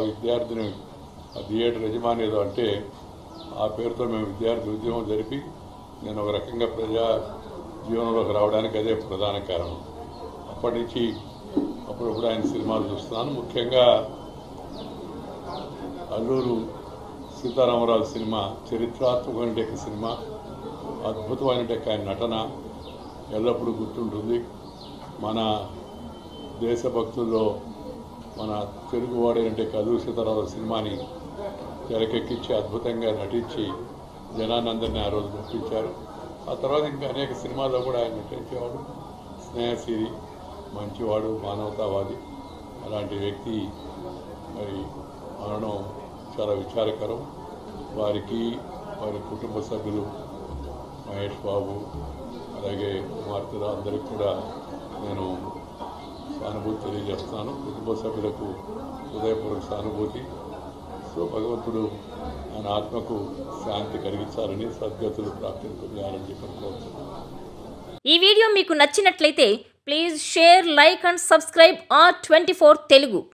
విద్యార్థిని ఆ థియేటర్ యజమాని ఏదో అంటే ఆ పేరుతో మేము విద్యార్థి ఉద్యమం జరిపి నేను ఒక రకంగా ప్రజా జీవనంలోకి రావడానికి అదే ప్రధాన కారణం అప్పటి నుంచి అప్పుడప్పుడు ఆయన సినిమాలు చూస్తున్నాను ముఖ్యంగా అల్లూరు సీతారామరాజు సినిమా చరిత్రాత్మకమైన సినిమా అద్భుతమైన ఆయన నటన ఎల్లప్పుడూ గుర్తుంటుంది మన దేశభక్తుల్లో మన తెలుగువాడైనట్టే కదూ సీతారామరాజు సినిమాని తెరకెక్కించి అద్భుతంగా నటించి జనాన్ని అందరినీ ఆ రోజు మెప్పించారు ఆ తర్వాత ఇంకా అనేక సినిమాల్లో కూడా ఆయన నటించేవాడు స్నేహశీలి మంచివాడు మానవతావాది అలాంటి వ్యక్తి మరి మరణం చాలా విచారకరం వారికి వారి కుటుంబ సభ్యులు మహేష్ బాబు అలాగే కుమార్తెలు అందరికీ కూడా నేను సానుభూతి తెలియజేస్తున్నాను కుటుంబ సభ్యులకు హృదయపూర్వక సానుభూతి సో భగవంతుడు ఆయన ఆత్మకు శాంతి కలిగించాలని సద్గతులు ప్రాప్తించాలని చెప్పి కోరుతున్నాను ఈ వీడియో మీకు నచ్చినట్లయితే please share like and subscribe R twenty Telugu